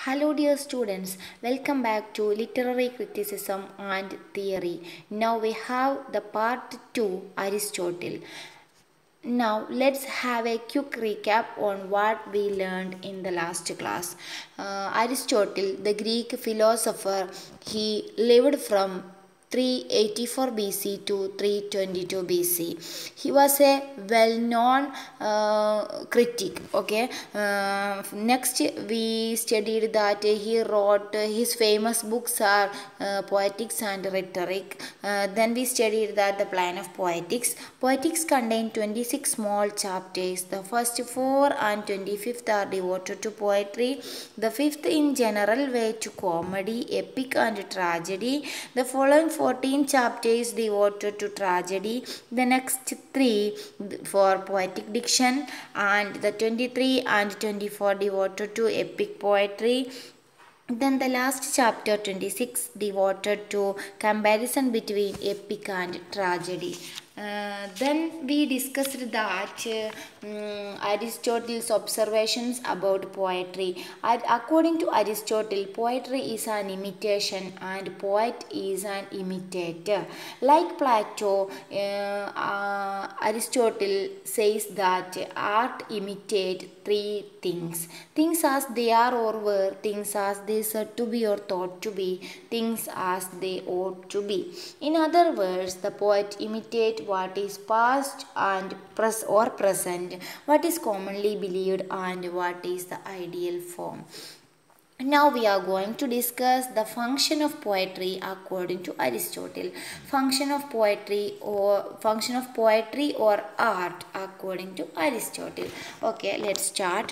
Hello, dear students. Welcome back to Literary Criticism and Theory. Now we have the part 2 Aristotle. Now let's have a quick recap on what we learned in the last class. Uh, Aristotle, the Greek philosopher, he lived from 384 BC to 322 BC. He was a well-known uh, critic. Okay. Uh, next, we studied that he wrote his famous books are uh, Poetics and Rhetoric. Uh, then we studied that the plan of Poetics. Poetics contain 26 small chapters. The first four and 25th are devoted to poetry. The fifth, in general way, to comedy, epic, and tragedy. The following 14 chapters devoted to tragedy. The next three for poetic diction, and the 23 and 24 devoted to epic poetry. Then the last chapter 26 devoted to comparison between epic and tragedy. Uh, then we discussed that uh, um, Aristotle's observations about poetry. And according to Aristotle, poetry is an imitation and poet is an imitator. Like Plato, uh, uh, Aristotle says that art imitate three things. Things as they are or were, things as they said to be or thought to be, things as they ought to be. In other words, the poet imitate what is past and pres or present, what is commonly believed and what is the ideal form. Now we are going to discuss the function of poetry according to Aristotle. Function of poetry or function of poetry or art according to Aristotle. Okay, let's start.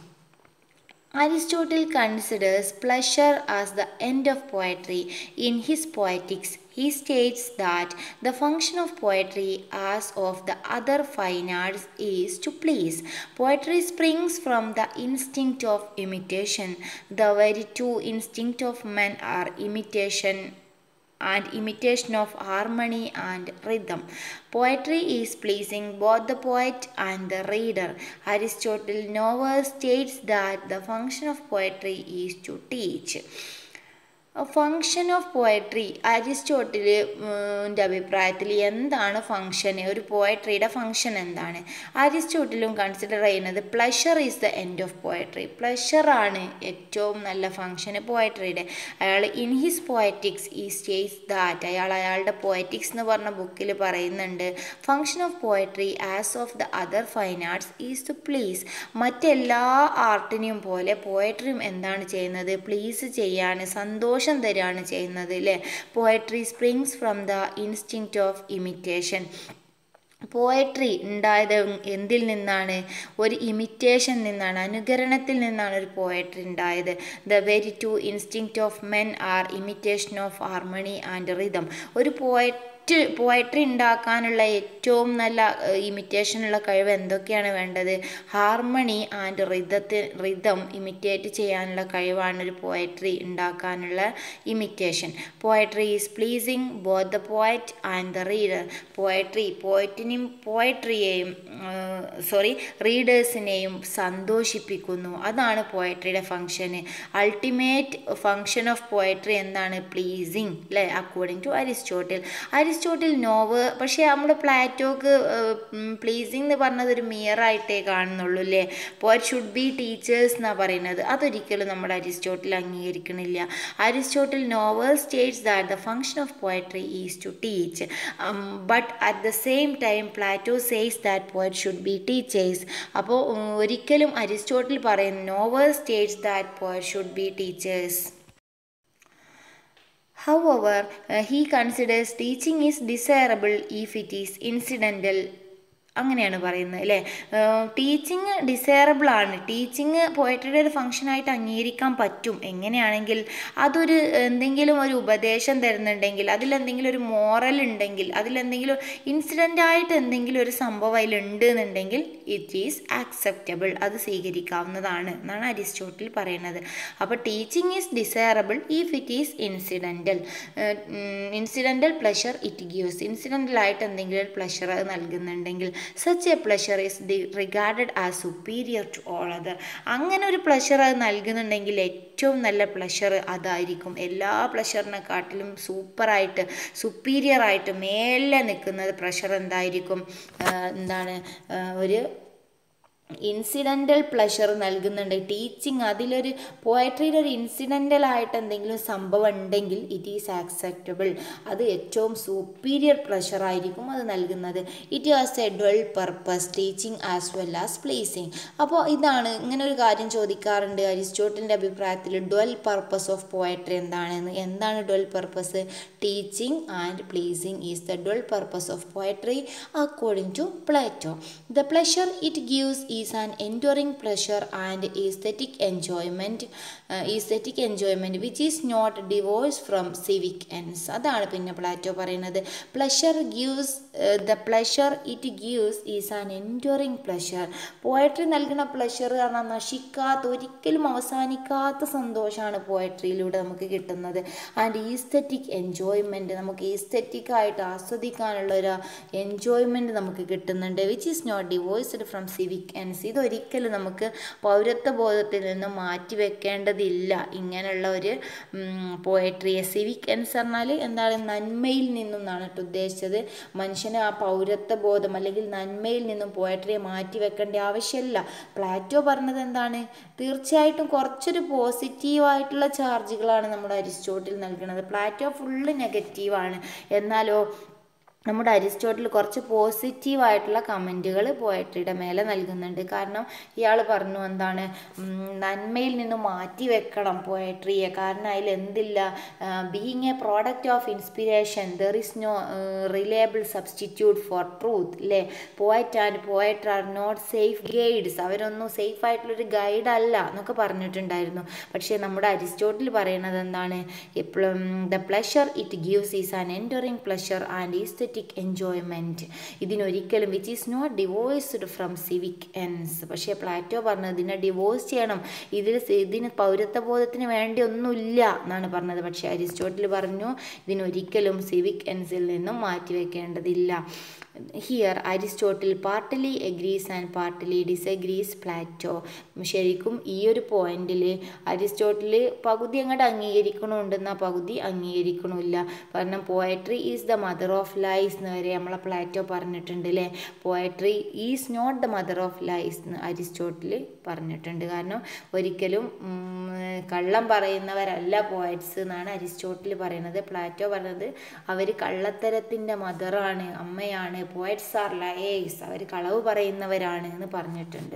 Aristotle considers pleasure as the end of poetry. In his Poetics, he states that the function of poetry, as of the other fine arts, is to please. Poetry springs from the instinct of imitation. The very two instincts of men are imitation and imitation of harmony and rhythm. Poetry is pleasing both the poet and the reader. Aristotle nowhere states that the function of poetry is to teach. Function of poetry അരിസ്റ്റോട്ടിലിൻ്റെ അഭിപ്രായത്തിൽ എന്താണ് function ഒരു പോയട്രിയുടെ function എന്താണ് അരിസ്റ്റോട്ടിലും consider ചെയ്യുന്നത് pleasure is the end of poetry പ്ലഷറാണ് ഏറ്റവും നല്ല ഫങ്ഷന് പോയട്രിയുടെ അയാൾ in his Poetics he states that അയാൾ അയാളുടെ പോയറ്റിക്സ് എന്ന് പറഞ്ഞ ബുക്കിൽ പറയുന്നുണ്ട് function of poetry as of the other fine arts is to please മറ്റെല്ലാ ആർട്ടിനെയും പോലെ പോയട്രിയും എന്താണ് ചെയ്യുന്നത് പ്ലീസ് ചെയ്യാണ് സന്തോഷം സന്തോഷം തരികയാണ് ചെയ്യുന്നത് അല്ലേ poetry springs from the instinct of imitation poetry ഉണ്ടായത് എന്തിൽ നിന്നാണ് ഒരു ഇമിറ്റേഷൻ നിന്നാണ് അനുകരണത്തിൽ നിന്നാണ് ഒരു പോയട്രി ഉണ്ടായത് the very two instinct of men are imitation of harmony and rhythm ഒരു പോയറ്റ് പോയട്രി ഉണ്ടാക്കാനുള്ള ഏറ്റവും നല്ല ഇമിറ്റേഷനുള്ള കഴിവ് എന്തൊക്കെയാണ് വേണ്ടത് ഹാർമണി ആൻഡ് റിതത്തി റിതം ഇമിറ്റേറ്റ് ചെയ്യാനുള്ള കഴിവാണ് ഒരു പോയട്രി ഉണ്ടാക്കാനുള്ള imitation poetry is pleasing both the poet and the reader poetry പോയറ്റിനെയും പോയട്രിയെയും സോറി റീഡേഴ്സിനെയും സന്തോഷിപ്പിക്കുന്നു അതാണ് പോയട്രിയുടെ function ultimate function of poetry എന്താണ് പ്ലീസിങ് അല്ലേ according to Aristotle Aristotle now പക്ഷേ നമ്മുടെ പ്ലാറ്റോക്ക് പ്ലീസിങ് എന്ന് പറഞ്ഞത് ഒരു മിയറായിട്ടേ കാണുന്നുള്ളൂ അല്ലേ പോയറ്റ് ഷുഡ് ബി ടീച്ചേഴ്സ് എന്നാണ് പറയുന്നത് അതൊരിക്കലും നമ്മുടെ അരിസ്റ്റോട്ടിൽ അംഗീകരിക്കണില്ല Aristotle novel states that the function of poetry is to teach but at the same time Plato says that poet should be teachers അപ്പോൾ ഒരിക്കലും അരിസ്റ്റോട്ടിൽ പറയുന്നു novel states that poet should be teachers However, uh, he considers teaching is desirable if it is incidental അങ്ങനെയാണ് പറയുന്നത് അല്ലേ teaching desirable ആണ് teaching പോയട്രിയുടെ ഒരു ഫംഗ്ഷനായിട്ട് അംഗീകരിക്കാൻ പറ്റും എങ്ങനെയാണെങ്കിൽ അതൊരു എന്തെങ്കിലും ഒരു ഉപദേശം തരുന്നുണ്ടെങ്കിൽ അതിലെന്തെങ്കിലും ഒരു മോറൽ ഉണ്ടെങ്കിൽ അതിലെന്തെങ്കിലും ഇൻസിഡൻ്റ് ആയിട്ട് എന്തെങ്കിലും ഒരു സംഭവം അതിലുണ്ട് എന്നുണ്ടെങ്കിൽ ഇറ്റ് ഈസ് ആക്സെപ്റ്റബിൾ അത് സ്വീകരിക്കാവുന്നതാണ് എന്നാണ് അരിസ്റ്റോട്ടിൽ പറയുന്നത് അപ്പോൾ teaching is desirable if it is incidental incidental pleasure it gives incidental ആയിട്ട് എന്തെങ്കിലും ഒരു പ്ലഷർ നൽകുന്നുണ്ടെങ്കിൽ such a pleasure is the regarded as superior to all other അങ്ങനെ ഒരു പ്ലഷർ അത് നൽകുന്നുണ്ടെങ്കിൽ ഏറ്റവും നല്ല പ്ലഷർ അതായിരിക്കും എല്ലാ പ്ലഷറിനെക്കാട്ടിലും സൂപ്പറായിട്ട് സുപ്പീരിയർ ആയിട്ട് മേലെ നിൽക്കുന്നത് പ്രഷർ എന്തായിരിക്കും എന്താണ് ഒരു ഇൻസിഡൻ്റൽ പ്ലഷർ നൽകുന്നുണ്ട് ടീച്ചിങ് അതിലൊരു പോയട്രിയിൽ ഒരു ഇൻസിഡൻ്റൽ ആയിട്ട് എന്തെങ്കിലും സംഭവം ഉണ്ടെങ്കിൽ ഇറ്റ് ഈസ് ആക്സെപ്റ്റബിൾ അത് ഏറ്റവും സൂപ്പീരിയർ പ്ലഷർ ആയിരിക്കും അത് നൽകുന്നത് it has a dual purpose teaching as well as pleasing അപ്പോൾ ഇതാണ് ഇങ്ങനെ ഒരു കാര്യം ചോദിക്കാറുണ്ട് അരിസ്റ്റോട്ടലിൻ്റെ അഭിപ്രായത്തിൽ ഡ്വൽ പർപ്പസ് ഓഫ് പോയട്രി എന്താണെന്ന് എന്താണ് dual purpose teaching and pleasing is the dual purpose of poetry according to Plato the pleasure it gives is an enduring pleasure and aesthetic enjoyment aesthetic enjoyment which is not divorce from civic ends അതാണ് പിന്നെ Plato പറയുന്നത് pleasure gives the pleasure it gives is an enduring pleasure poetry നൽകുന്ന pleasure പറഞ്ഞാൽ നശിക്കാത്ത ഒരിക്കലും അവസാനിക്കാത്ത സന്തോഷമാണ് പോയട്രിയിലൂടെ നമുക്ക് കിട്ടുന്നത് ആൻഡ് ഈസ്തറ്റിക് എൻജോയ്മെൻറ്റ് നമുക്ക് ഈസ്തറ്റിക് ആയിട്ട് ആസ്വദിക്കാനുള്ള ഒരു എൻജോയ്മെൻറ്റ് നമുക്ക് കിട്ടുന്നുണ്ട് which is not divorced from civic ends ഇതൊരിക്കലും നമുക്ക് പൗരത്വ ബോധത്തിൽ നിന്ന് മാറ്റി വെക്കേണ്ടതില്ല ഇങ്ങനെയുള്ള ഒരു പോയട്രിയെ സിവിക് എൻസ് പറഞ്ഞാൽ എന്താണ് നന്മയിൽ നിന്നും എന്നാണ് കേട്ടോ ഉദ്ദേശിച്ചത് മനുഷ്യന് ആ പൗരത്വ ബോധം അല്ലെങ്കിൽ നന്മയിൽ നിന്നും പോയട്രിയെ മാറ്റി വെക്കേണ്ട ആവശ്യമില്ല പ്ലാറ്റോ പറഞ്ഞത് എന്താണ് തീർച്ചയായിട്ടും കുറച്ചൊരു പോസിറ്റീവായിട്ടുള്ള ചാർജുകളാണ് നമ്മുടെ അരിസ്റ്റോട്ടിൽ നൽകുന്നത് പ്ലാറ്റോ ഫുള്ള് നെഗറ്റീവാണ് എന്നാലോ നമ്മുടെ അരിസ്റ്റോട്ടിൽ കുറച്ച് പോസിറ്റീവായിട്ടുള്ള കമൻറ്റുകൾ പോയട്രിയുടെ മേലെ നൽകുന്നുണ്ട് കാരണം ഇയാൾ പറഞ്ഞു എന്താണ് നന്മയിൽ നിന്ന് മാറ്റി വെക്കണം പോയട്രിയെ കാരണം അതിൽ എന്തില്ല being a product of inspiration there is no reliable substitute for truth അല്ലേ poet and poet are not safe guides അവരൊന്നും സേഫ് ആയിട്ടുള്ളൊരു ഗൈഡ് അല്ല എന്നൊക്കെ പറഞ്ഞിട്ടുണ്ടായിരുന്നു പക്ഷേ നമ്മുടെ അരിസ്റ്റോട്ടിൽ പറയുന്നത് എന്താണ് the pleasure it gives is an enduring pleasure and is aesthetic enjoyment ഇതിനൊരിക്കലും which is not divorced from civic ends പക്ഷേ പ്ലാറ്റോ പറഞ്ഞത് ഇതിനെ ഡിവോഴ്സ് ചെയ്യണം ഇതിൽ ഇതിന് പൗരത്വബോധത്തിന് വേണ്ടി ഒന്നുമില്ല എന്നാണ് പറഞ്ഞത് പക്ഷേ അരിസ്റ്റോട്ടിൽ പറഞ്ഞു ഇതിനൊരിക്കലും സിവിക് എൻസിൽ നിന്നും മാറ്റിവെക്കേണ്ടതില്ല here Aristotle partly agrees and partly disagrees Plato ശരിക്കും ഈ ഒരു പോയിന്റിൽ അരിസ്റ്റോട്ടിൽ പകുതി അങ്ങോട്ട് അംഗീകരിക്കണമുണ്ടെന്നാൽ പകുതി അംഗീകരിക്കണമില്ല കാരണം poetry is the mother of lies എന്ന് വരെ നമ്മളെ പ്ലാറ്റോ പറഞ്ഞിട്ടുണ്ട് അല്ലേ poetry is not the mother of lies എന്ന് അരിസ്റ്റോട്ടിൽ പറഞ്ഞിട്ടുണ്ട് കാരണം ഒരിക്കലും കള്ളം പറയുന്നവരല്ല പോയറ്റ്സ് എന്നാണ് അരിസ്റ്റോട്ടിൽ പറയുന്നത് പ്ലാറ്റോ പറയുന്നത് അവർ കള്ളത്തരത്തിൻ്റെ മദറാണ് അമ്മയാണ് പോയറ്റ്സ് ആർ ലയേഴ്സ് അവർ കളവ് പറയുന്നവരാണ് എന്ന് പറഞ്ഞിട്ടുണ്ട്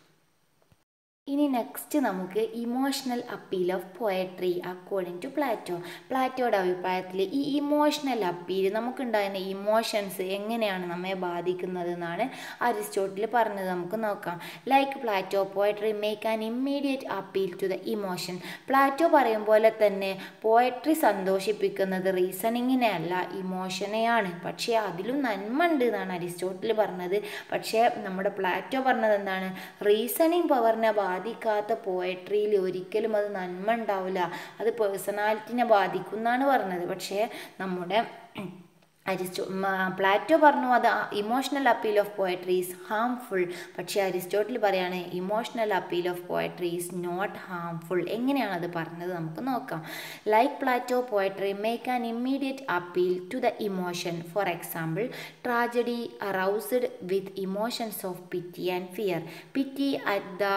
ഇനി നെക്സ്റ്റ് നമുക്ക് emotional appeal of poetry according to Plato പ്ലാറ്റോയുടെ അഭിപ്രായത്തിൽ ഈ ഇമോഷണൽ അപ്പീൽ നമുക്കുണ്ടാകുന്ന ഇമോഷൻസ് എങ്ങനെയാണ് നമ്മെ ബാധിക്കുന്നത് എന്നാണ് അരിസ്റ്റോട്ടിൽ പറഞ്ഞത് നമുക്ക് നോക്കാം like Plato poetry make an immediate appeal to the emotion Plato പറയും പോലെ തന്നെ പോയട്രി സന്തോഷിപ്പിക്കുന്നത് റീസണിങ്ങിനെ അല്ല ഇമോഷനെയാണ് പക്ഷേ അതിലും നന്മ ഉണ്ട് എന്നാണ് അരിസ്റ്റോട്ടിൽ പറഞ്ഞത് പക്ഷേ നമ്മുടെ പ്ലാറ്റോ പറഞ്ഞത് എന്താണ് റീസണിങ് പവറിനെ ബാധിക്കാത്ത പോയട്രിയിൽ ഒരിക്കലും അത് നന്മ ഉണ്ടാവില്ല അത് പേഴ്സണാലിറ്റിനെ ബാധിക്കും എന്നാണ് പറഞ്ഞത് പക്ഷേ നമ്മുടെ അരിസ്റ്റോ പ്ലാറ്റോ പറഞ്ഞു അത് emotional appeal of poetry is harmful പക്ഷേ അരിസ്റ്റോട്ടിൽ പറയാണ് emotional appeal of poetry is not harmful എങ്ങനെയാണ് അത് പറഞ്ഞത് നമുക്ക് നോക്കാം like Plato poetry make an immediate appeal to the emotion for example tragedy aroused with emotions of pity and fear pity at the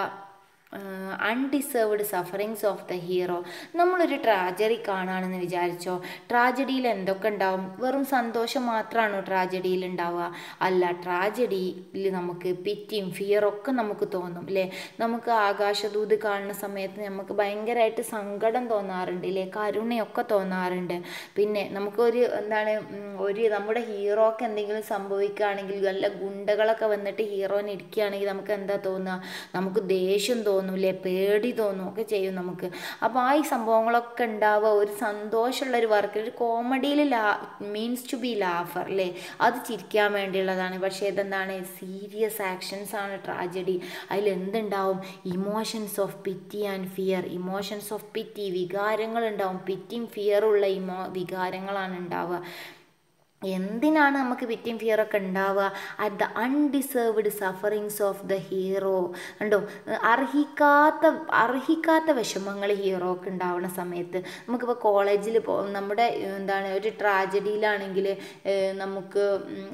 undeserved sufferings of the hero നമ്മളൊരു tragedy കാണുകയാണെന്ന് വിചാരിച്ചോ ട്രാജഡിയിൽ എന്തൊക്കെ ഉണ്ടാവും വെറും സന്തോഷം മാത്രമാണോ ട്രാജഡിയിൽ ഉണ്ടാവുക അല്ല ട്രാജഡിയിൽ നമുക്ക് പിറ്റിയും ഫിയറൊക്കെ നമുക്ക് തോന്നും അല്ലേ നമുക്ക് ആകാശദൂത് കാണുന്ന സമയത്ത് നമുക്ക് ഭയങ്കരമായിട്ട് സങ്കടം തോന്നാറുണ്ട് ഇല്ലേ കരുണയൊക്കെ തോന്നാറുണ്ട് പിന്നെ നമുക്കൊരു എന്താണ് ഒരു നമ്മുടെ ഹീറോക്ക് എന്തെങ്കിലും സംഭവിക്കുകയാണെങ്കിൽ വല്ല ഗുണ്ടകളൊക്കെ വന്നിട്ട് ഹീറോനെ ഇടിക്കുകയാണെങ്കിൽ നമുക്ക് എന്താ തോന്നുക നമുക്ക് ദേഷ്യം തോന്നൂലേ പേടി തോന്നും ഒക്കെ ചെയ്യും നമുക്ക് അപ്പോൾ ആ ഈ സംഭവങ്ങളൊക്കെ ഉണ്ടാവുക ഒരു സന്തോഷമുള്ള ഒരു വർക്ക് ഒരു കോമഡിയിൽ ലാ മീൻസ് ടു ബി ലാഫർ അല്ലേ അത് ചിരിക്കാൻ വേണ്ടിയുള്ളതാണ് പക്ഷേ ഇതെന്താണ് സീരിയസ് ആക്ഷൻസ് ആണ് ട്രാജഡി അതിൽ എന്തുണ്ടാവും emotions of pity and fear emotions of pity വികാരങ്ങൾ ഉണ്ടാവും പിറ്റിയും ഫിയറുള്ള ഇമോ വികാരങ്ങളാണ് ഉണ്ടാവുക എന്തിനാണ് നമുക്ക് വിക്ടിം ഫിയർ ഒക്കെ ഉണ്ടാവുക at the undeserved sufferings of the hero കണ്ടോ അർഹിക്കാത്ത അർഹിക്കാത്ത വിഷമങ്ങൾ ഹീറോക്ക് ഉണ്ടാവുന്ന സമയത്ത് നമുക്കിപ്പോൾ കോളേജിൽ പോ നമ്മുടെ എന്താണ് ഒരു ട്രാജഡിയിലാണെങ്കിൽ നമുക്ക്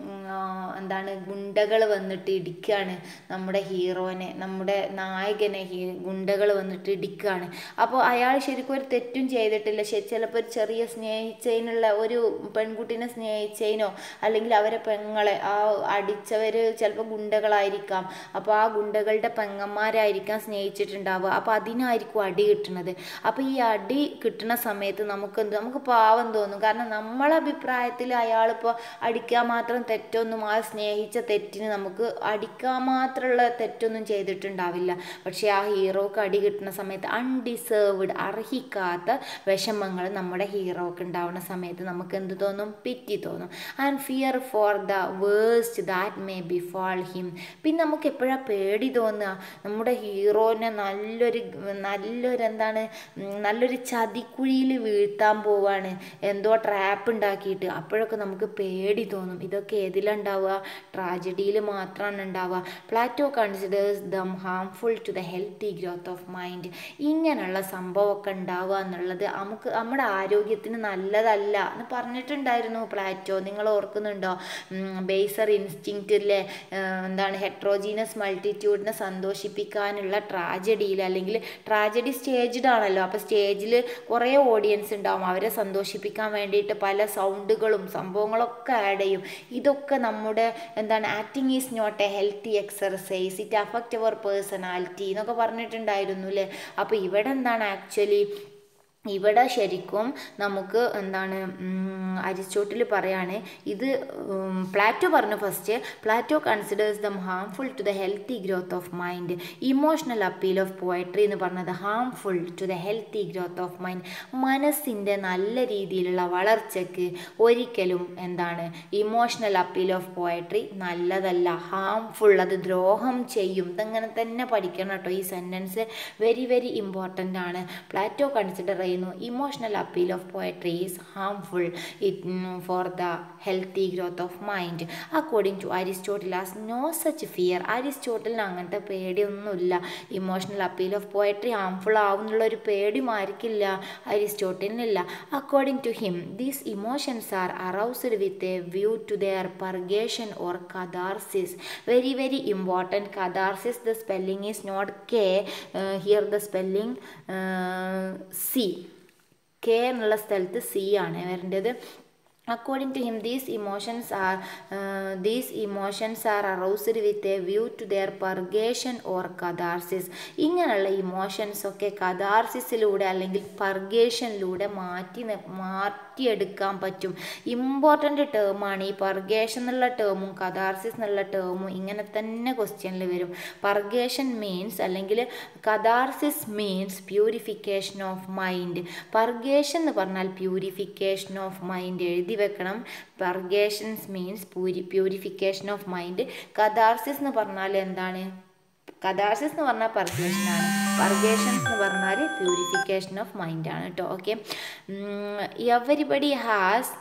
എന്താണ് ഗുണ്ടകൾ വന്നിട്ട് ഇടിക്കുകയാണ് നമ്മുടെ ഹീറോനെ നമ്മുടെ നായകനെ ഹീ ഗുണ്ടകൾ വന്നിട്ട് ഇടിക്കുകയാണ് അപ്പോൾ അയാൾ ശരിക്കും ഒരു തെറ്റും ചെയ്തിട്ടില്ല ചിലപ്പോൾ ഒരു ചെറിയ സ്നേഹിച്ചതിനുള്ള ഒരു പെൺകുട്ടീനെ സ്നേഹിച്ചതിനോ അല്ലെങ്കിൽ അവരെ പെങ്ങളെ ആ അടിച്ചവർ ചിലപ്പോൾ ഗുണ്ടകളായിരിക്കാം അപ്പോൾ ആ ഗുണ്ടകളുടെ പെങ്ങന്മാരായിരിക്കാം സ്നേഹിച്ചിട്ടുണ്ടാവുക അപ്പോൾ അതിനായിരിക്കും അടി കിട്ടുന്നത് അപ്പോൾ ഈ അടി കിട്ടുന്ന സമയത്ത് നമുക്ക് എന്ത് നമുക്ക് പാവം തോന്നും കാരണം നമ്മളെ അഭിപ്രായത്തിൽ അയാളിപ്പോൾ അടിക്കാൻ മാത്രം തെറ്റൊന്നും ആ സ്നേഹിച്ച തെറ്റിന് നമുക്ക് അടിക്കാൻ മാത്രമുള്ള തെറ്റൊന്നും ചെയ്തിട്ടുണ്ടാവില്ല പക്ഷേ ആ ഹീറോക്ക് അടി കിട്ടുന്ന സമയത്ത് അൺഡിസേർവ്ഡ് അർഹിക്കാത്ത വിഷമങ്ങൾ നമ്മുടെ ഹീറോക്ക് ഉണ്ടാവുന്ന സമയത്ത് നമുക്ക് എന്ത് തോന്നും പിറ്റി തോന്നും and fear for the worst that may befall him പിന്നെ നമുക്ക് എപ്പോഴാണ് പേടി തോന്നുക നമ്മുടെ ഹീറോനെ നല്ലൊരു നല്ലൊരു എന്താണ് നല്ലൊരു ചതിക്കുഴിയിൽ വീഴ്ത്താൻ പോവാണ് എന്തോ ട്രാപ്പ് ഉണ്ടാക്കിയിട്ട് അപ്പോഴൊക്കെ നമുക്ക് പേടി തോന്നും ഇതൊക്കെ ഏതിലുണ്ടാവുക ട്രാജഡിയിൽ മാത്രമാണ് ഉണ്ടാവുക Plato considers them harmful to the healthy growth of mind ഇങ്ങനെയുള്ള സംഭവമൊക്കെ ഉണ്ടാവുക എന്നുള്ളത് നമുക്ക് നമ്മുടെ ആരോഗ്യത്തിന് നല്ലതല്ല എന്ന് പറഞ്ഞിട്ടുണ്ടായിരുന്നു പ്ലാറ്റോ നിങ്ങൾ ഓർക്കുന്നുണ്ടോ ബേസർ ഇൻസ്റ്റിങ്ക്റ്റിലെ എന്താണ് ഹെട്രോജീനസ് മൾട്ടിറ്റ്യൂഡിനെ സന്തോഷിപ്പിക്കാനുള്ള ട്രാജഡിയിൽ അല്ലെങ്കിൽ ട്രാജഡി സ്റ്റേജ്ഡ് ആണല്ലോ അപ്പോൾ സ്റ്റേജിൽ കുറേ ഓഡിയൻസ് ഉണ്ടാവും അവരെ സന്തോഷിപ്പിക്കാൻ വേണ്ടിയിട്ട് പല സൗണ്ടുകളും സംഭവങ്ങളൊക്കെ ആഡ് ചെയ്യും ഇതൊക്കെ നമ്മുടെ എന്താണ് acting is not a healthy exercise it affect our personality എന്നൊക്കെ പറഞ്ഞിട്ടുണ്ടായിരുന്നു അല്ലേ അപ്പോൾ ഇവിടെ എന്താണ് ആക്ച്വലി ഇവിടെ ശരിക്കും നമുക്ക് എന്താണ് അരിസ്റ്റോട്ടിൽ പറയാണ് ഇത് പ്ലാറ്റോ പറഞ്ഞു first Plato considers them harmful to the healthy growth of mind emotional appeal of poetry എന്ന് പറഞ്ഞത് harmful to the healthy growth of mind മനസ്സിൻ്റെ നല്ല രീതിയിലുള്ള വളർച്ചയ്ക്ക് ഒരിക്കലും എന്താണ് ഇമോഷണൽ അപ്പീൽ ഓഫ് പോയട്രി നല്ലതല്ല ഹാംഫുൾ അത് ദ്രോഹം ചെയ്യും ഇതങ്ങനെ തന്നെ പഠിക്കണം കേട്ടോ ഈ സെൻറ്റൻസ് വെരി വെരി ഇമ്പോർട്ടൻ്റ് ആണ് പ്ലാറ്റോ കൺസിഡർ പറയുന്നു emotional appeal of poetry is harmful it for the healthy growth of mind according to Aristotle as no such fear അരിസ്റ്റോട്ടിലിന് അങ്ങനത്തെ പേടിയൊന്നുമില്ല emotional appeal of poetry harmful ആവുന്നുള്ള ഒരു പേടിയും ആയിരിക്കില്ല അരിസ്റ്റോട്ടിലിനില്ല according to him these emotions are aroused with a view to their purgation or catharsis very very important catharsis the spelling is not K here the spelling C K എന്നുള്ള സ്ഥലത്ത് C ആണ് വരേണ്ടത് according to him these emotions are these emotions are aroused with a view to their purgation or catharsis ഇങ്ങനെയുള്ള emotions ഒക്കെ കഥാർസിസിലൂടെ അല്ലെങ്കിൽ പർഗേഷനിലൂടെ മാറ്റി മാറ്റിയെടുക്കാൻ പറ്റും ഇമ്പോർട്ടൻ്റ് ടേമാണ് ഈ പർഗേഷൻ എന്നുള്ള ടേമും കഥാർസിസ് എന്നുള്ള ടേമും ഇങ്ങനെ തന്നെ ക്വസ്റ്റ്യനിൽ വരും പർഗേഷൻ മീൻസ് അല്ലെങ്കിൽ catharsis means purification of mind purgation എന്ന് പറഞ്ഞാൽ പ്യൂരിഫിക്കേഷൻ ഓഫ് മൈൻഡ് എഴുതി വെക്കണം purgations means puri purification of mind catharsis എന്ന് പറഞ്ഞാൽ എന്താണ് കഥാർസിസ് എന്ന് പറഞ്ഞാൽ പർഗേഷനാണ് പർഗേഷൻസ് എന്ന് പറഞ്ഞാൽ പ്യൂരിഫിക്കേഷൻ ഓഫ് മൈൻഡാണ് കേട്ടോ ഓക്കെ എവരിബഡി ഹാസ്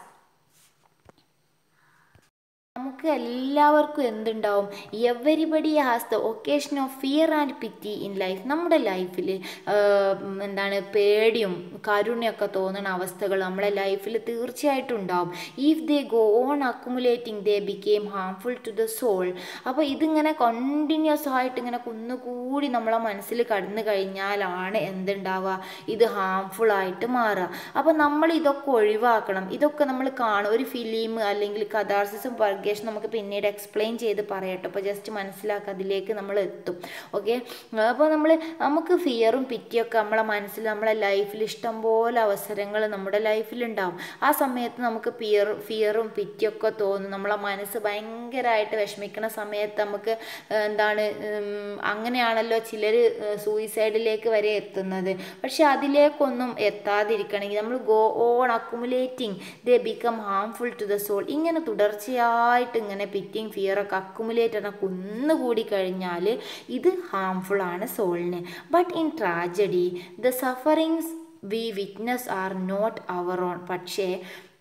നമുക്ക് എല്ലാവർക്കും എന്തുണ്ടാവും everybody has the occasion of fear and pity in life നമ്മുടെ ലൈഫിൽ എന്താണ് പേടിയും കരുണയൊക്കെ തോന്നുന്ന അവസ്ഥകൾ നമ്മളെ ലൈഫിൽ തീർച്ചയായിട്ടും ഉണ്ടാവും if they go on accumulating they became harmful to the soul അപ്പോൾ ഇതിങ്ങനെ കണ്ടിന്യൂസ് ആയിട്ട് ഇങ്ങനെ കുന്നുകൂടി നമ്മളെ മനസ്സിൽ കടന്നു കഴിഞ്ഞാലാണ് എന്തുണ്ടാവുക ഇത് ഹാംഫുൾ ആയിട്ട് മാറുക അപ്പോൾ നമ്മൾ ഇതൊക്കെ ഒഴിവാക്കണം ഇതൊക്കെ നമ്മൾ കാണും ഒരു ഫിലിം അല്ലെങ്കിൽ കഥാർസിസും പർഗേഷൻ നമുക്ക് പിന്നീട് എക്സ്പ്ലെയിൻ ചെയ്ത് പറയട്ടോ അപ്പോൾ ജസ്റ്റ് മനസ്സിലാക്കുക അതിലേക്ക് നമ്മൾ എത്തും ഓക്കെ അപ്പോൾ നമ്മൾ നമുക്ക് ഫിയറും പിറ്റിയൊക്കെ നമ്മളെ മനസ്സിൽ നമ്മളെ ലൈഫിൽ ഇഷ്ടംപോലെ അവസരങ്ങൾ നമ്മുടെ ലൈഫിലുണ്ടാവും ആ സമയത്ത് നമുക്ക് ഫിയർ ഫിയറും പിറ്റിയൊക്കെ തോന്നും നമ്മളെ മനസ്സ് ഭയങ്കരമായിട്ട് വിഷമിക്കുന്ന സമയത്ത് നമുക്ക് എന്താണ് അങ്ങനെയാണല്ലോ ചിലർ സൂയിസൈഡിലേക്ക് വരെ എത്തുന്നത് പക്ഷെ അതിലേക്കൊന്നും എത്താതിരിക്കണമെങ്കിൽ നമ്മൾ go on accumulating they become harmful to the soul ഇങ്ങനെ തുടർച്ചയായിട്ട് ഇങ്ങനെ പിറ്റിങ് ഫിയറൊക്കെ അക്കുമുലേറ്റ് ആണ് കുന്നുകൂടി കഴിഞ്ഞാൽ ഇത് ഹാംഫുൾ ആണ് സോളിന് but in tragedy the sufferings we witness are not our own പക്ഷേ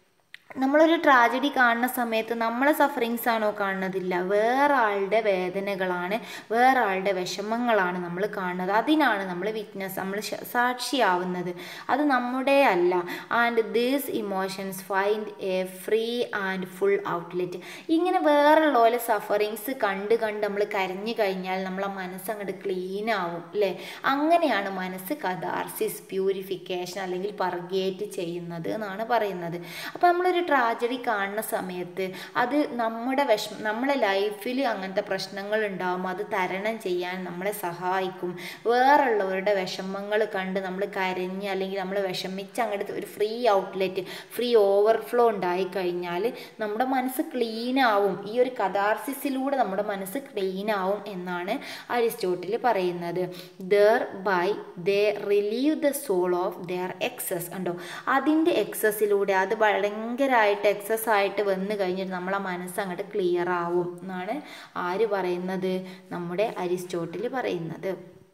നമ്മളൊരു ട്രാജഡി കാണുന്ന സമയത്ത് നമ്മളെ സഫറിങ്സ് ആണോ കാണുന്നതില്ല വേറെ ആളുടെ വേദനകളാണ് വേറെ ആളുടെ വിഷമങ്ങളാണ് നമ്മൾ കാണുന്നത് അതിനാണ് നമ്മൾ വിറ്റ്നസ് നമ്മൾ സാക്ഷിയാവുന്നത് അത് നമ്മുടെ അല്ല and these emotions find a free and full outlet ഇങ്ങനെ വേറെ പോലെ സഫറിങ്സ് കണ്ട് കണ്ട് നമ്മൾ കരഞ്ഞു കഴിഞ്ഞാൽ നമ്മളെ മനസ്സ് അങ്ങോട്ട് ക്ലീൻ ആവും അല്ലേ അങ്ങനെയാണ് മനസ്സ് കഥാർസിസ് പ്യൂരിഫിക്കേഷൻ അല്ലെങ്കിൽ പർഗേറ്റ് ചെയ്യുന്നത് എന്നാണ് പറയുന്നത് അപ്പോൾ നമ്മളൊരു ട്രാജഡി കാണുന്ന സമയത്ത് അത് നമ്മുടെ വിഷമ നമ്മളെ ലൈഫിൽ അങ്ങനത്തെ പ്രശ്നങ്ങൾ ഉണ്ടാവും അത് തരണം ചെയ്യാൻ നമ്മളെ സഹായിക്കും വേറുള്ളവരുടെ വിഷമങ്ങൾ കണ്ട് നമ്മൾ കരഞ്ഞ് അല്ലെങ്കിൽ നമ്മൾ വിഷമിച്ച് അങ്ങോട്ട് ഒരു ഫ്രീ ഔട്ട്ലെറ്റ് ഫ്രീ ഓവർഫ്ലോ ഉണ്ടായി കഴിഞ്ഞാൽ നമ്മുടെ മനസ്സ് ക്ലീൻ ആവും ഈ ഒരു കഥാർസിസിലൂടെ നമ്മുടെ മനസ്സ് ക്ലീൻ ആവും എന്നാണ് അരിസ്റ്റോട്ടിൽ പറയുന്നത് thereby they relieve the soul of their excess ഉണ്ടോ അതിൻ്റെ എക്സസിലൂടെ അത് ഭയങ്കരമായിട്ട് എക്സസ് ആയിട്ട് വന്നു കഴിഞ്ഞിട്ട് നമ്മളെ മനസ്സ് അങ്ങോട്ട് ക്ലിയർ ആവും എന്നാണ് ആര് പറയുന്നത് നമ്മുടെ അരിസ്റ്റോട്ടിൽ പറയുന്നത്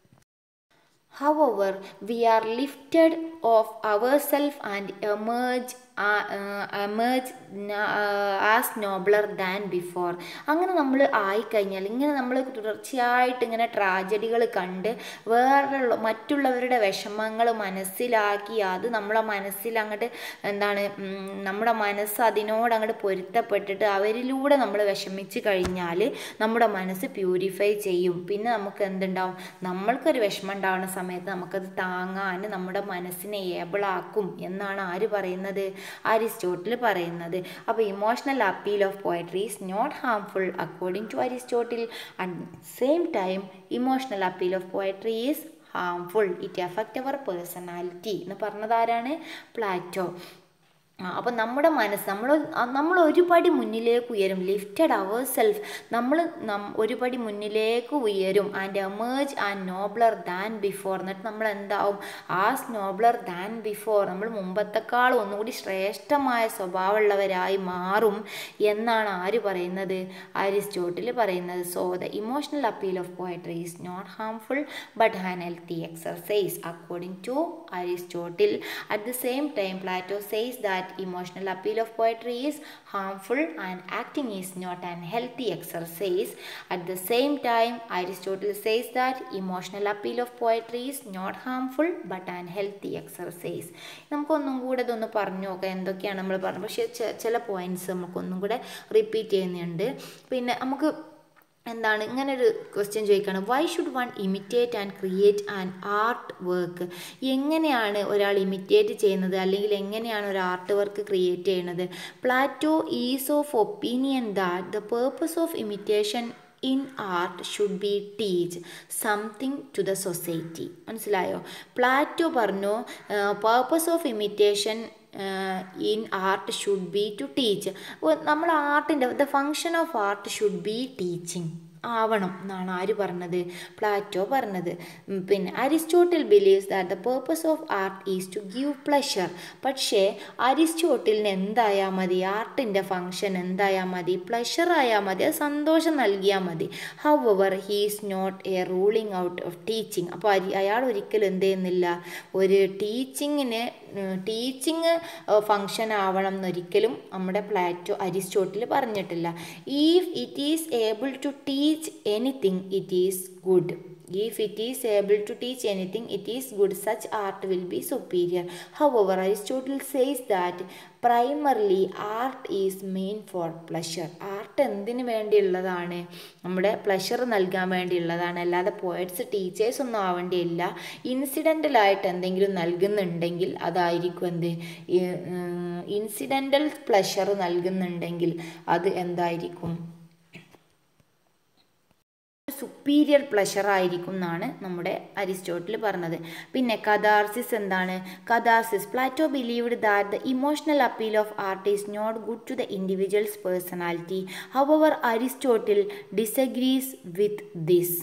However, we are lifted of ourselves and emerge emerge as nobler than before അങ്ങനെ നമ്മൾ ആയിക്കഴിഞ്ഞാൽ ഇങ്ങനെ നമ്മൾ തുടർച്ചയായിട്ട് ഇങ്ങനെ ട്രാജഡികൾ കണ്ട് വേറെ മറ്റുള്ളവരുടെ വിഷമങ്ങൾ മനസ്സിലാക്കി അത് നമ്മളെ മനസ്സിൽ അങ്ങോട്ട് എന്താണ് നമ്മുടെ മനസ്സ് അതിനോട് അങ്ങോട്ട് പൊരുത്തപ്പെട്ടിട്ട് അവരിലൂടെ നമ്മൾ വിഷമിച്ച് കഴിഞ്ഞാൽ നമ്മുടെ മനസ്സ് പ്യൂരിഫൈ ചെയ്യും പിന്നെ നമുക്ക് എന്തുണ്ടാവും നമ്മൾക്കൊരു വിഷമം ഉണ്ടാവുന്ന സമയത്ത് നമുക്കത് താങ്ങാൻ നമ്മുടെ മനസ്സിനെ ഏബിളാക്കും എന്നാണ് ആര് പറയുന്നത് അരിസ്റ്റോട്ടിൽ പറയുന്നത് അപ്പോൾ emotional appeal of poetry is not harmful according to Aristotle at same time emotional appeal of poetry is harmful it effect our personality എന്ന് പറഞ്ഞത് ആരാണ് പ്ലാറ്റോ അപ്പം നമ്മുടെ മനസ്സ് നമ്മൾ നമ്മൾ ഒരു പടി മുന്നിലേക്ക് ഉയരും ലിഫ്റ്റഡ് അവർ സെൽഫ് നമ്മൾ ഒരു പടി മുന്നിലേക്ക് ഉയരും and emerge and nobler than before എന്നിട്ട് നമ്മൾ എന്താവും ആസ് നോബ്ലർ ദാൻ ബിഫോർ നമ്മൾ മുമ്പത്തെക്കാൾ ഒന്നുകൂടി ശ്രേഷ്ഠമായ സ്വഭാവമുള്ളവരായി മാറും എന്നാണ് ആര് പറയുന്നത് അരിസ്റ്റോട്ടിൽ പറയുന്നത് so the emotional appeal of poetry is not harmful but an healthy exercise according to Aristotle at the same time Plato says that that emotional appeal of poetry is harmful and acting is not an healthy exercise. At the same time, Aristotle says that emotional appeal of poetry is not harmful but an healthy exercise. നമുക്കൊന്നും കൂടെ ഇതൊന്ന് പറഞ്ഞു നോക്കാം എന്തൊക്കെയാണ് നമ്മൾ പറഞ്ഞത് പക്ഷേ ചില പോയിന്റ്സ് നമുക്കൊന്നും കൂടെ റിപ്പീറ്റ് ചെയ്യുന്നുണ്ട് പിന്നെ നമുക്ക് എന്താണ് ഇങ്ങനെ ഒരു ക്വസ്റ്റ്യൻ ചോദിക്കുകയാണ് why should one imitate and create and art work എങ്ങനെയാണ് ഒരാൾ ഇമിറ്റേറ്റ് ചെയ്യുന്നത് അല്ലെങ്കിൽ എങ്ങനെയാണ് ഒരു ആർട്ട് വർക്ക് ക്രിയേറ്റ് ചെയ്യുന്നത് Plato is of opinion that the purpose of imitation in art should be teach something to the society മനസ്സിലായോ Plato പറഞ്ഞു purpose of imitation in art should be to teach നമ്മൾ ആർട്ടിൻ്റെ the function of art should be teaching ആവണം എന്നാണ് ആര് പറഞ്ഞത് Plato പറഞ്ഞത് പിന്നെ Aristotle believes that the purpose of art is to give pleasure പക്ഷേ അരിസ്റ്റോട്ടിലിന് എന്തായാൽ മതി ആർട്ടിൻ്റെ ഫങ്ഷൻ എന്തായാൽ മതി പ്ലഷർ ആയാൽ മതി അത് സന്തോഷം നൽകിയാൽ മതി however he is not a ruling out of teaching അപ്പോൾ അയാൾ ഒരിക്കലും എന്ത് ചെയ്യുന്നില്ല ഒരു ടീച്ചിങ്ങിന് ടീച്ചിങ് ഫങ്ഷൻ ആവണം എന്നൊരിക്കലും നമ്മുടെ പ്ലാറ്റോ അരിസ്റ്റോട്ടിൽ പറഞ്ഞിട്ടില്ല if it is able to teach anything it is good If it is able to teach anything, it is good. Such art will be superior. However, Aristotle says that primarily art is meant for pleasure. Art എന്തിനു വേണ്ടിയുള്ളതാണ് നമ്മുടെ pleasure നൽകാൻ വേണ്ടിയുള്ളതാണ് അല്ലാതെ poets teachers ഒന്നും ആവേണ്ടിയില്ല ഇൻസിഡൻ്റലായിട്ട് എന്തെങ്കിലും നൽകുന്നുണ്ടെങ്കിൽ അതായിരിക്കും എന്ത് ഇൻസിഡൻ്റൽ പ്ലഷർ നൽകുന്നുണ്ടെങ്കിൽ അത് എന്തായിരിക്കും സുപ്പീരിയർ പ്ലഷർ ആയിരിക്കും എന്നാണ് നമ്മുടെ അരിസ്റ്റോട്ടിൽ പറഞ്ഞത് പിന്നെ കഥാർസിസ് എന്താണ് catharsis Plato believed that the emotional appeal of art is not good to the individual's personality however Aristotle disagrees with this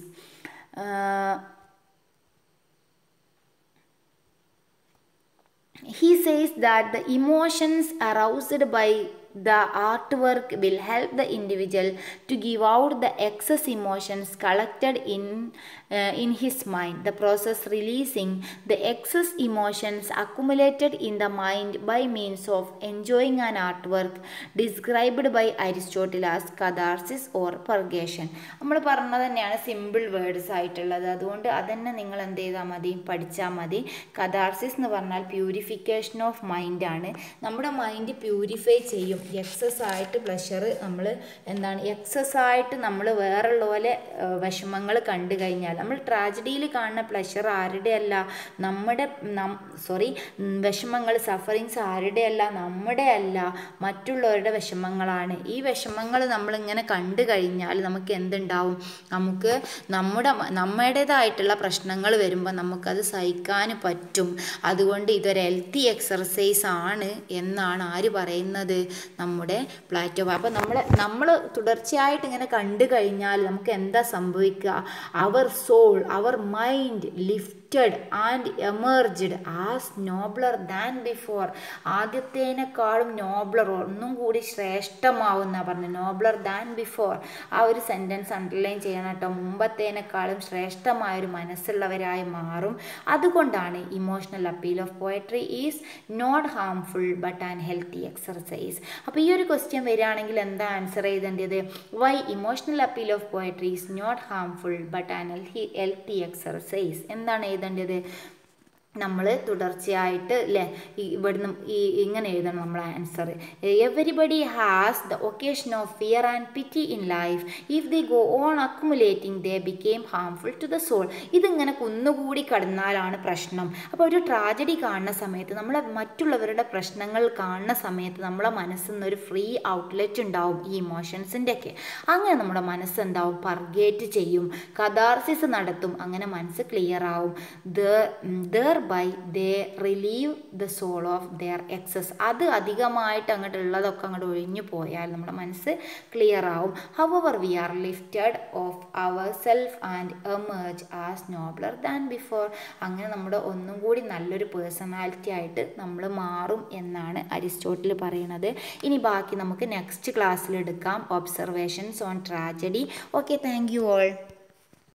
he says that the emotions aroused by the artwork will help the individual to give out the excess emotions collected in uh, in his mind the process releasing the excess emotions accumulated in the mind by means of enjoying an artwork described by aristotle as catharsis or purgation നമ്മൾ പറഞ്ഞത് തന്നെയാണ് simple words ആയിട്ടുള്ളത് അതുകൊണ്ട് അതന്നെ നിങ്ങൾ എന്ത് ചെയ്താൽ മതി പഠിച്ചാൽ മതി കഥാർസിസ് എന്ന് പറഞ്ഞാൽ പ്യൂരിഫിക്കേഷൻ ഓഫ് മൈൻഡ് ആണ് നമ്മുടെ മൈൻഡ് പ്യൂരിഫൈ ചെയ്യും എക്സസ് ആയിട്ട് പ്ലഷർ നമ്മൾ എന്താണ് എക്സസ് ആയിട്ട് നമ്മൾ വേറുള്ള പോലെ വിഷമങ്ങൾ കണ്ടു കഴിഞ്ഞാൽ നമ്മൾ ട്രാജഡിയിൽ കാണുന്ന പ്ലഷർ ആരുടെ അല്ല നമ്മുടെ സോറി വിഷമങ്ങൾ സഫറിങ്സ് ആരുടെ അല്ല നമ്മുടെ അല്ല മറ്റുള്ളവരുടെ വിഷമങ്ങളാണ് ഈ വിഷമങ്ങൾ നമ്മളിങ്ങനെ കണ്ടു കഴിഞ്ഞാൽ നമുക്ക് എന്തുണ്ടാവും നമുക്ക് നമ്മുടെ നമ്മുടേതായിട്ടുള്ള പ്രശ്നങ്ങൾ വരുമ്പോൾ നമുക്കത് സഹിക്കാൻ പറ്റും അതുകൊണ്ട് ഇതൊരു ഹെൽത്തി എക്സർസൈസ് ആണ് എന്നാണ് ആര് പറയുന്നത് നമ്മുടെ പ്ലാറ്റോ അപ്പോൾ നമ്മൾ നമ്മൾ തുടർച്ചയായിട്ട് ഇങ്ങനെ കണ്ടു കഴിഞ്ഞാൽ നമുക്ക് എന്താ സംഭവിക്കുക our soul our mind lift lifted and emerged as nobler than before ആദ്യത്തേനേക്കാളും നോബ്ലർ ഒന്നും കൂടി ശ്രേഷ്ഠമാവുന്ന പറഞ്ഞു നോബ്ലർ ദാൻ ബിഫോർ ആ ഒരു സെൻറ്റൻസ് അണ്ടർലൈൻ ചെയ്യണം കേട്ടോ മുമ്പത്തേനേക്കാളും ശ്രേഷ്ഠമായ ഒരു മനസ്സുള്ളവരായി മാറും അതുകൊണ്ടാണ് emotional appeal of poetry is not harmful but and healthy exercise അപ്പോൾ ഈ ഒരു ക്വസ്റ്റ്യൻ വരികയാണെങ്കിൽ എന്താ ആൻസർ ചെയ്തേണ്ടത് why emotional appeal of poetry is not harmful but and healthy exercise എന്താണ് എഴുതേണ്ടത് നമ്മൾ തുടർച്ചയായിട്ട് അല്ലേ ഇവിടുന്ന് ഈ ഇങ്ങനെ എഴുതണം നമ്മൾ answer everybody has the occasion of fear and pity in life if they go on accumulating they became harmful to the soul ഇതിങ്ങനെ കുന്നുകൂടി കടന്നാലാണ് പ്രശ്നം അപ്പോൾ ഒരു ട്രാജഡി കാണുന്ന സമയത്ത് നമ്മൾ മറ്റുള്ളവരുടെ പ്രശ്നങ്ങൾ കാണുന്ന സമയത്ത് നമ്മളെ മനസ്സിൽ നിന്നൊരു ഫ്രീ ഔട്ട്ലെറ്റ് ഉണ്ടാവും ഈ ഇമോഷൻസിൻ്റെ ഒക്കെ അങ്ങനെ നമ്മുടെ മനസ്സ് എന്താവും പർഗേറ്റ് ചെയ്യും കഥാർസിസ് നടത്തും അങ്ങനെ മനസ്സ് ക്ലിയർ ആവും thereby they relieve the soul of their excess അത് അധികമായിട്ട് അങ്ങോട്ട് ഉള്ളതൊക്കെ അങ്ങോട്ട് ഒഴിഞ്ഞു പോയാൽ നമ്മുടെ മനസ്സ് ക്ലിയർ ആവും however we are lifted of our self and emerge as nobler than before അങ്ങനെ നമ്മുടെ ഒന്നും കൂടി നല്ലൊരു പേഴ്സണാലിറ്റി ആയിട്ട് നമ്മൾ മാറും എന്നാണ് അരിസ്റ്റോട്ടിൽ പറയുന്നത് ഇനി ബാക്കി നമുക്ക് നെക്സ്റ്റ് ക്ലാസ്സിൽ എടുക്കാം observations on tragedy okay thank you all